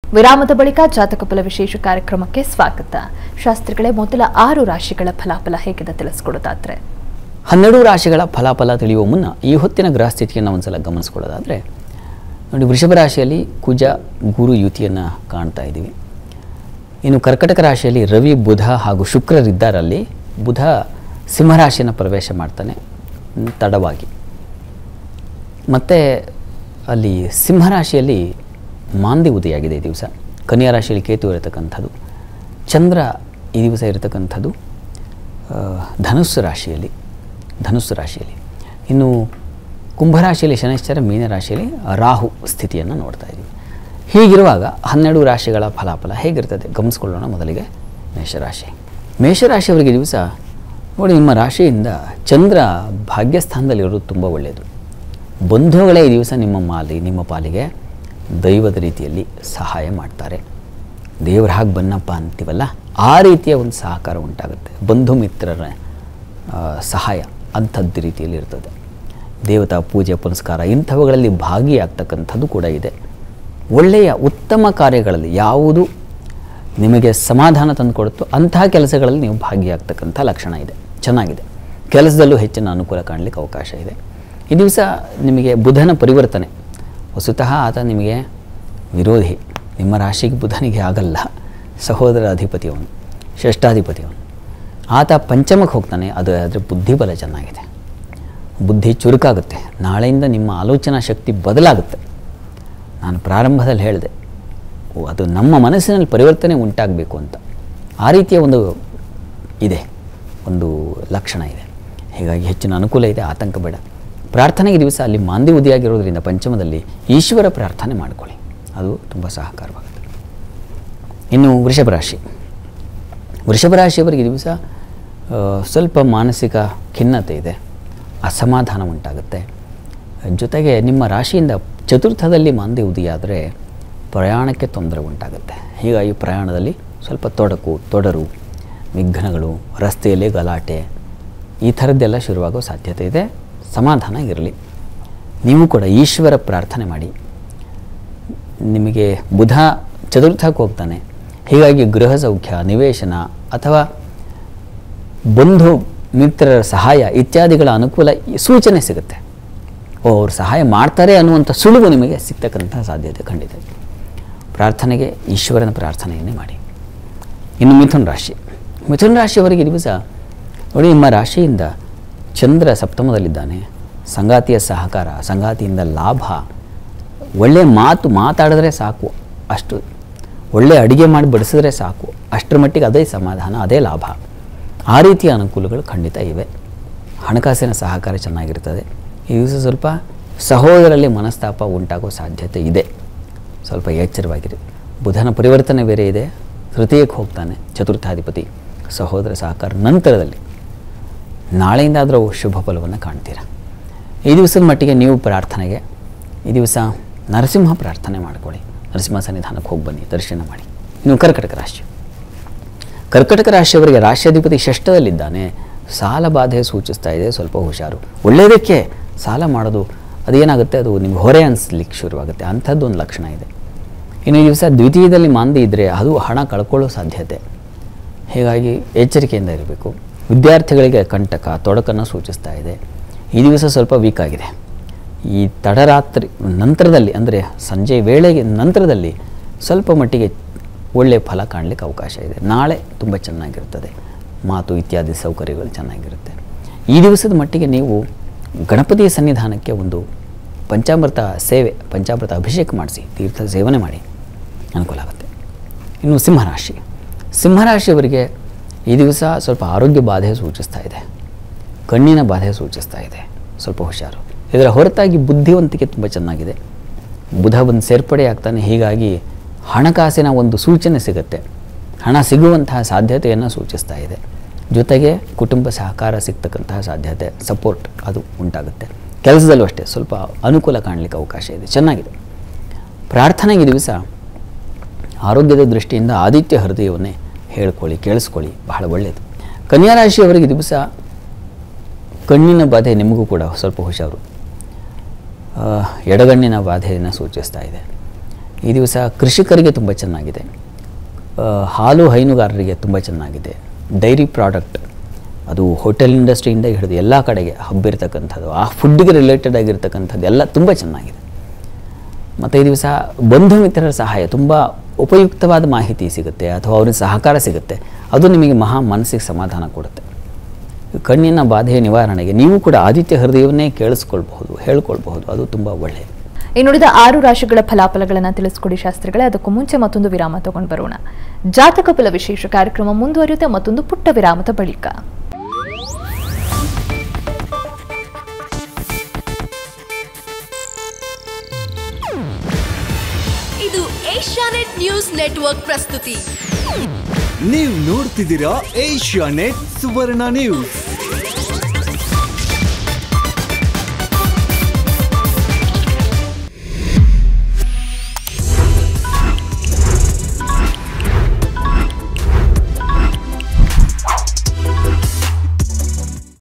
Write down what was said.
ವಿರಾಮದ ಬಳಿಕ ಜಾತಕ ಫಲ ವಿಶೇಷ ಕಾರ್ಯಕ್ರಮಕ್ಕೆ ಸ್ವಾಗತ ಶಾಸ್ತ್ರಿಗಳೇ ಮೊದಲ ಆರು ರಾಶಿಗಳ ಫಲಾಫಲ ಹೇಗಿದೆ ತಿಳಿಸ್ಕೊಡೋದಾದ್ರೆ ಹನ್ನೆರಡು ರಾಶಿಗಳ ಫಲಾಫಲ ತಿಳಿಯುವ ಮುನ್ನ ಈ ಹೊತ್ತಿನ ಗ್ರಹಸ್ಥಿತಿಯನ್ನು ಒಂದ್ಸಲ ಗಮನಿಸ್ಕೊಳ್ಳೋದಾದರೆ ನೋಡಿ ವೃಷಭ ರಾಶಿಯಲ್ಲಿ ಕುಜ ಗುರು ಯುತಿಯನ್ನು ಕಾಣ್ತಾ ಇದ್ದೀವಿ ಇನ್ನು ಕರ್ಕಟಕ ರಾಶಿಯಲ್ಲಿ ರವಿ ಬುಧ ಹಾಗೂ ಶುಕ್ರರಿದ್ದಾರಲ್ಲಿ ಬುಧ ಸಿಂಹರಾಶಿಯನ್ನು ಪ್ರವೇಶ ಮಾಡ್ತಾನೆ ಮ್, ತಡವಾಗಿ ಮತ್ತು ಅಲ್ಲಿ ಸಿಂಹರಾಶಿಯಲ್ಲಿ ಮಾಂದಿ ಉದಯಾಗಿದೆ ಈ ದಿವಸ ಕನ್ಯಾ ರಾಶಿಯಲ್ಲಿ ಕೇತು ಇರತಕ್ಕಂಥದ್ದು ಚಂದ್ರ ಈ ದಿವಸ ಇರತಕ್ಕಂಥದ್ದು ಆ, ಧನುಸ್ಸು ರಾಶಿಯಲ್ಲಿ ಧನುಸ್ಸು ರಾಶಿಯಲ್ಲಿ ಇನ್ನು ಕುಂಭರಾಶಿಯಲ್ಲಿ ಶನೈಶ್ಚರ ಮೀನರಾಶಿಯಲ್ಲಿ ರಾಹು ಸ್ಥಿತಿಯನ್ನು ನೋಡ್ತಾ ಇದ್ದೀವಿ ಹೀಗಿರುವಾಗ ಹನ್ನೆರಡು ರಾಶಿಗಳ ಫಲಾಫಲ ಹೇಗಿರ್ತದೆ ಗಮನಿಸ್ಕೊಳ್ಳೋಣ ಮೊದಲಿಗೆ ಮೇಷರಾಶಿ ಮೇಷರಾಶಿಯವರಿಗೆ ಈ ದಿವಸ ನೋಡಿ ನಿಮ್ಮ ರಾಶಿಯಿಂದ ಚಂದ್ರ ಭಾಗ್ಯಸ್ಥಾನದಲ್ಲಿರೋದು ತುಂಬ ಒಳ್ಳೆಯದು ಬಂಧುಗಳೇ ಈ ದಿವಸ ನಿಮ್ಮ ಮಾಲಿ ನಿಮ್ಮ ಪಾಲಿಗೆ ದೈವದ ರೀತಿಯಲ್ಲಿ ಸಹಾಯ ಮಾಡ್ತಾರೆ ದೇವರ ಹಾಗೆ ಬನ್ನಪ್ಪ ಅಂತೀವಲ್ಲ ಆ ರೀತಿಯ ಒಂದು ಸಹಕಾರ ಉಂಟಾಗುತ್ತೆ ಬಂಧು ಮಿತ್ರರ ಆ, ಸಹಾಯ ಅಂಥದ್ದು ರೀತಿಯಲ್ಲಿ ಇರ್ತದೆ ದೇವತಾ ಪೂಜೆ ಪುನಸ್ಕಾರ ಇಂಥವುಗಳಲ್ಲಿ ಭಾಗಿಯಾಗ್ತಕ್ಕಂಥದ್ದು ಕೂಡ ಇದೆ ಒಳ್ಳೆಯ ಉತ್ತಮ ಕಾರ್ಯಗಳಲ್ಲಿ ಯಾವುದು ನಿಮಗೆ ಸಮಾಧಾನ ತಂದುಕೊಡುತ್ತೋ ಅಂತಹ ಕೆಲಸಗಳಲ್ಲಿ ನೀವು ಭಾಗಿಯಾಗ್ತಕ್ಕಂಥ ಲಕ್ಷಣ ಇದೆ ಚೆನ್ನಾಗಿದೆ ಕೆಲಸದಲ್ಲೂ ಹೆಚ್ಚಿನ ಅನುಕೂಲ ಕಾಣಲಿಕ್ಕೆ ಅವಕಾಶ ಇದೆ ಈ ದಿವಸ ನಿಮಗೆ ಬುಧನ ಪರಿವರ್ತನೆ ವಸ್ತುತಃ ಆತ ನಿಮಗೆ ವಿರೋಧಿ ನಿಮ್ಮ ರಾಶಿಗೆ ಬುಧನಿಗೆ ಆಗಲ್ಲ ಸಹೋದರ ಅಧಿಪತಿಯವನು ಷಷ್ಠಾಧಿಪತಿಯವನು ಆತ ಪಂಚಮಕ್ಕೆ ಹೋಗ್ತಾನೆ ಅದು ಅದರ ಬುದ್ಧಿಬಲ ಚೆನ್ನಾಗಿದೆ ಬುದ್ಧಿ ಚುರುಕಾಗುತ್ತೆ ನಾಳೆಯಿಂದ ನಿಮ್ಮ ಆಲೋಚನಾ ಶಕ್ತಿ ಬದಲಾಗುತ್ತೆ ನಾನು ಪ್ರಾರಂಭದಲ್ಲಿ ಹೇಳಿದೆ ಓ, ಅದು ನಮ್ಮ ಮನಸ್ಸಿನಲ್ಲಿ ಪರಿವರ್ತನೆ ಉಂಟಾಗಬೇಕು ಅಂತ ಆ ರೀತಿಯ ಒಂದು ಇದೆ ಒಂದು ಲಕ್ಷಣ ಇದೆ ಹೀಗಾಗಿ ಹೆಚ್ಚಿನ ಅನುಕೂಲ ಇದೆ ಆತಂಕ ಬೇಡ ಪ್ರಾರ್ಥನೆಗೆ ದಿವಸ ಅಲ್ಲಿ ಮಾಂದಿ ಉದಿಯಾಗಿರೋದ್ರಿಂದ ಪಂಚಮದಲ್ಲಿ ಈಶ್ವರ ಪ್ರಾರ್ಥನೆ ಮಾಡಿಕೊಳ್ಳಿ ಅದು ತುಂಬ ಸಹಕಾರವಾಗುತ್ತೆ ಇನ್ನು ವೃಷಭ ರಾಶಿ ವೃಷಭ ರಾಶಿಯವರಿಗೆ ಈ ದಿವಸ ಆ, ಸ್ವಲ್ಪ ಮಾನಸಿಕ ಖಿನ್ನತೆ ಇದೆ ಅಸಮಾಧಾನ ಉಂಟಾಗುತ್ತೆ ಜೊತೆಗೆ ನಿಮ್ಮ ರಾಶಿಯಿಂದ ಚತುರ್ಥದಲ್ಲಿ ಮಾಂದಿ ಉದಿಯಾದರೆ ಪ್ರಯಾಣಕ್ಕೆ ತೊಂದರೆ ಉಂಟಾಗುತ್ತೆ ಹೀಗಾಗಿ ಪ್ರಯಾಣದಲ್ಲಿ ಸ್ವಲ್ಪ ತೊಡಕು ತೊಡರು ವಿಘ್ನಗಳು ರಸ್ತೆಯಲ್ಲಿ ಗಲಾಟೆ ಈ ಥರದ್ದೆಲ್ಲ ಶುರುವಾಗೋ ಸಾಧ್ಯತೆ ಇದೆ ಸಮಾಧಾನ ಇರಲಿ ನೀವು ಕೂಡ ಈಶ್ವರ ಪ್ರಾರ್ಥನೆ ಮಾಡಿ ನಿಮಗೆ ಬುಧ ಚತುರ್ಥಕ್ಕೆ ಹೋಗ್ತಾನೆ ಹೀಗಾಗಿ ಗೃಹ ಸೌಖ್ಯ ನಿವೇಶನ ಅಥವಾ ಬಂಧು ಮಿತ್ರರ ಸಹಾಯ ಇತ್ಯಾದಿಗಳ ಅನುಕೂಲ ಈ ಸೂಚನೆ ಸಿಗುತ್ತೆ ಓ ಅವ್ರು ಸಹಾಯ ಮಾಡ್ತಾರೆ ಅನ್ನುವಂಥ ಸುಳುವು ನಿಮಗೆ ಸಿಗ್ತಕ್ಕಂಥ ಸಾಧ್ಯತೆ ಖಂಡಿತ ಇದೆ ಪ್ರಾರ್ಥನೆಗೆ ಈಶ್ವರನ ಪ್ರಾರ್ಥನೆಯನ್ನೇ ಮಾಡಿ ಇನ್ನು ಮಿಥುನ್ ರಾಶಿ ಮಿಥುನ್ ರಾಶಿಯವರಿಗೆ ಈ ದಿವಸ ನೋಡಿ ನಿಮ್ಮ ರಾಶಿಯಿಂದ ಚಂದ್ರ ಸಪ್ತಮದಲ್ಲಿದ್ದಾನೆ ಸಂಗಾತಿಯ ಸಹಕಾರ ಸಂಗಾತಿಯಿಂದ ಲಾಭ ಒಳ್ಳೆಯ ಮಾತು ಮಾತಾಡಿದ್ರೆ ಸಾಕು ಅಷ್ಟು ಒಳ್ಳೆ ಅಡುಗೆ ಮಾಡಿ ಬಡಿಸಿದ್ರೆ ಸಾಕು ಅಷ್ಟರ ಮಟ್ಟಿಗೆ ಅದೇ ಸಮಾಧಾನ ಅದೇ ಲಾಭ ಆ ರೀತಿಯ ಅನುಕೂಲಗಳು ಖಂಡಿತ ಇವೆ ಹಣಕಾಸಿನ ಸಹಕಾರ ಚೆನ್ನಾಗಿರ್ತದೆ ಈ ದಿವಸ ಸ್ವಲ್ಪ ಸಹೋದರಲ್ಲಿ ಮನಸ್ತಾಪ ಉಂಟಾಗೋ ಸಾಧ್ಯತೆ ಇದೆ ಸ್ವಲ್ಪ ಎಚ್ಚರವಾಗಿರಿ ಬುಧನ ಪರಿವರ್ತನೆ ಬೇರೆ ಇದೆ ತೃತೀಯಕ್ಕೆ ಹೋಗ್ತಾನೆ ಚತುರ್ಥಾಧಿಪತಿ ಸಹೋದರ ಸಹಕಾರ ನಂತರದಲ್ಲಿ ನಾಳೆಯಿಂದ ಆದರೂ ಶುಭ ಫಲವನ್ನು ಕಾಣ್ತೀರ ಈ ದಿವಸದ ಮಟ್ಟಿಗೆ ನೀವು ಪ್ರಾರ್ಥನೆಗೆ ಈ ದಿವಸ ನರಸಿಂಹ ಪ್ರಾರ್ಥನೆ ಮಾಡ್ಕೊಳ್ಳಿ ನರಸಿಂಹ ಸನ್ನಿಧಾನಕ್ಕೆ ಹೋಗಿ ಬನ್ನಿ ದರ್ಶನ ಮಾಡಿ ಇನ್ನು ಕರ್ಕಟಕ ರಾಶಿ ಕರ್ಕಟಕ ರಾಶಿಯವರಿಗೆ ರಾಶ್ಯಾಧಿಪತಿ ಷಷ್ಠದಲ್ಲಿದ್ದಾನೆ ಸಾಲ ಬಾಧೆ ಸೂಚಿಸ್ತಾ ಇದೆ ಸ್ವಲ್ಪ ಹುಷಾರು ಒಳ್ಳೆಯದಕ್ಕೆ ಸಾಲ ಮಾಡೋದು ಅದೇನಾಗುತ್ತೆ ಅದು ನಿಮ್ಗೆ ಹೊರೆ ಅನಿಸ್ಲಿಕ್ಕೆ ಶುರುವಾಗುತ್ತೆ ಅಂಥದ್ದು ಒಂದು ಲಕ್ಷಣ ಇದೆ ಇನ್ನು ಈ ದಿವಸ ದ್ವಿತೀಯದಲ್ಲಿ ಮಾಂದಿ ಇದ್ದರೆ ಅದು ಹಣ ಕಳ್ಕೊಳ್ಳೋ ಸಾಧ್ಯತೆ ಹೀಗಾಗಿ ಎಚ್ಚರಿಕೆಯಿಂದ ಇರಬೇಕು ವಿದ್ಯಾರ್ಥಿಗಳಿಗೆ ಕಂಟಕ ತೊಡಕನ್ನು ಸೂಚಿಸ್ತಾ ಇದೆ ಈ ದಿವಸ ಸ್ವಲ್ಪ ವೀಕ್ ಆಗಿದೆ ಈ ತಡರಾತ್ರಿ ನಂತರದಲ್ಲಿ ಅಂದರೆ ಸಂಜೆ ವೇಳೆಗೆ ನಂತರದಲ್ಲಿ ಸ್ವಲ್ಪ ಮಟ್ಟಿಗೆ ಒಳ್ಳೆಯ ಫಲ ಕಾಣಲಿಕ್ಕೆ ಅವಕಾಶ ಇದೆ ನಾಳೆ ತುಂಬ ಚೆನ್ನಾಗಿರ್ತದೆ ಮಾತು ಇತ್ಯಾದಿ ಸೌಕರ್ಯಗಳು ಚೆನ್ನಾಗಿರುತ್ತೆ ಈ ದಿವಸದ ಮಟ್ಟಿಗೆ ನೀವು ಗಣಪತಿಯ ಸನ್ನಿಧಾನಕ್ಕೆ ಒಂದು ಪಂಚಾಮೃತ ಸೇವೆ ಪಂಚಾಮೃತ ಅಭಿಷೇಕ ಮಾಡಿಸಿ ತೀರ್ಥ ಸೇವನೆ ಮಾಡಿ ಅನುಕೂಲ ಆಗುತ್ತೆ ಇನ್ನು ಸಿಂಹರಾಶಿ ಸಿಂಹರಾಶಿಯವರಿಗೆ ಈ ದಿವಸ ಸ್ವಲ್ಪ ಆರೋಗ್ಯ ಬಾಧೆ ಸೂಚಿಸ್ತಾ ಇದೆ ಕಣ್ಣಿನ ಬಾಧೆ ಸೂಚಿಸ್ತಾ ಇದೆ ಸ್ವಲ್ಪ ಹುಷಾರು ಇದರ ಹೊರತಾಗಿ ಬುದ್ಧಿವಂತಿಕೆ ತುಂಬ ಚೆನ್ನಾಗಿದೆ ಬುಧ ಒಂದು ಸೇರ್ಪಡೆ ಆಗ್ತಾನೆ ಹೀಗಾಗಿ ಹಣಕಾಸಿನ ಒಂದು ಸೂಚನೆ ಸಿಗುತ್ತೆ ಹಣ ಸಿಗುವಂತಹ ಸಾಧ್ಯತೆಯನ್ನು ಸೂಚಿಸ್ತಾ ಇದೆ ಜೊತೆಗೆ ಕುಟುಂಬ ಸಹಕಾರ ಸಿಗ್ತಕ್ಕಂತಹ ಸಾಧ್ಯತೆ ಸಪೋರ್ಟ್ ಅದು ಉಂಟಾಗುತ್ತೆ ಕೆಲಸದಲ್ಲೂ ಅಷ್ಟೇ ಸ್ವಲ್ಪ ಅನುಕೂಲ ಕಾಣಲಿಕ್ಕೆ ಅವಕಾಶ ಇದೆ ಚೆನ್ನಾಗಿದೆ ಪ್ರಾರ್ಥನೆಗೆ ಈ ದಿವಸ ಆರೋಗ್ಯದ ದೃಷ್ಟಿಯಿಂದ ಆದಿತ್ಯ ಹೃದಯವನ್ನೇ ಹೇಳ್ಕೊಳ್ಳಿ ಕೇಳಿಸ್ಕೊಳ್ಳಿ ಬಹಳ ಒಳ್ಳೆಯದು ಕನ್ಯಾ ರಾಶಿಯವರಿಗೆ ಈ ದಿವಸ ಕಣ್ಣಿನ ಬಾಧೆ ನಿಮಗೂ ಕೂಡ ಸ್ವಲ್ಪ ಹುಷಾರು ಆ, ಎಡಗಣ್ಣಿನ ಬಾಧೆಯನ್ನು ಸೂಚಿಸ್ತಾ ಇದೆ ಈ ದಿವಸ ಕೃಷಿಕರಿಗೆ ತುಂಬ ಚೆನ್ನಾಗಿದೆ ಆ, ಹಾಲು ಹೈನುಗಾರರಿಗೆ ತುಂಬ ಚೆನ್ನಾಗಿದೆ ಡೈರಿ ಪ್ರಾಡಕ್ಟ್ ಅದು ಹೋಟೆಲ್ ಇಂಡಸ್ಟ್ರಿಯಿಂದ ಹಿಡಿದು ಎಲ್ಲ ಕಡೆಗೆ ಹಬ್ಬಿರ್ತಕ್ಕಂಥದ್ದು ಆ ಫುಡ್ಗೆ ರಿಲೇಟೆಡ್ ಆಗಿರ್ತಕ್ಕಂಥದ್ದು ಎಲ್ಲ ತುಂಬ ಚೆನ್ನಾಗಿದೆ ಮತ್ತು ಈ ದಿವಸ ಬಂಧು ಮಿತ್ರರ ಸಹಾಯ ತುಂಬ ಉಪಯುಕ್ತವಾದ ಮಾಹಿತಿ ಸಿಗುತ್ತೆ ಅಥವಾ ಅವ್ರಿಗೆ ಸಹಕಾರ ಸಿಗುತ್ತೆ ಅದು ನಿಮಗೆ ಮಹಾ ಮನಸ್ಸಿಗೆ ಸಮಾಧಾನ ಕೊಡುತ್ತೆ ಕಣ್ಣಿನ ಬಾಧೆಯ ನಿವಾರಣೆಗೆ ನೀವು ಕೂಡ ಆದಿತ್ಯ ಹೃದಯವನ್ನೇ ಕೇಳಿಸ್ಕೊಳ್ಬಹುದು ಹೇಳ್ಕೊಳ್ಬಹುದು ಅದು ತುಂಬ ಒಳ್ಳೆಯದು ಇನ್ನುಳಿದ ಆರು ರಾಶಿಗಳ ಫಲಾಫಲಗಳನ್ನು ತಿಳಿಸ್ಕೊಡಿ ಶಾಸ್ತ್ರಿಗಳೇ ಅದಕ್ಕೂ ಮುಂಚೆ ಮತ್ತೊಂದು ವಿರಾಮ ತಗೊಂಡು ಬರೋಣ ಜಾತಕ ಫಲ ವಿಶೇಷ ಕಾರ್ಯಕ್ರಮ ಮುಂದುವರಿಯುತ್ತೆ ಮತ್ತೊಂದು ಪುಟ್ಟ ವಿರಾಮದ ಬಳಿಕ ಇದು ಏಷ್ಯಾನೆಟ್ ನ್ಯೂಸ್ ನೆಟ್ವರ್ಕ್ ಪ್ರಸ್ತುತಿ ನೀವು ನೋಡ್ತಿದ್ದೀರಾ ಏಷ್ಯಾ ನೆಟ್ ಸುವರ್ಣ ನ್ಯೂಸ್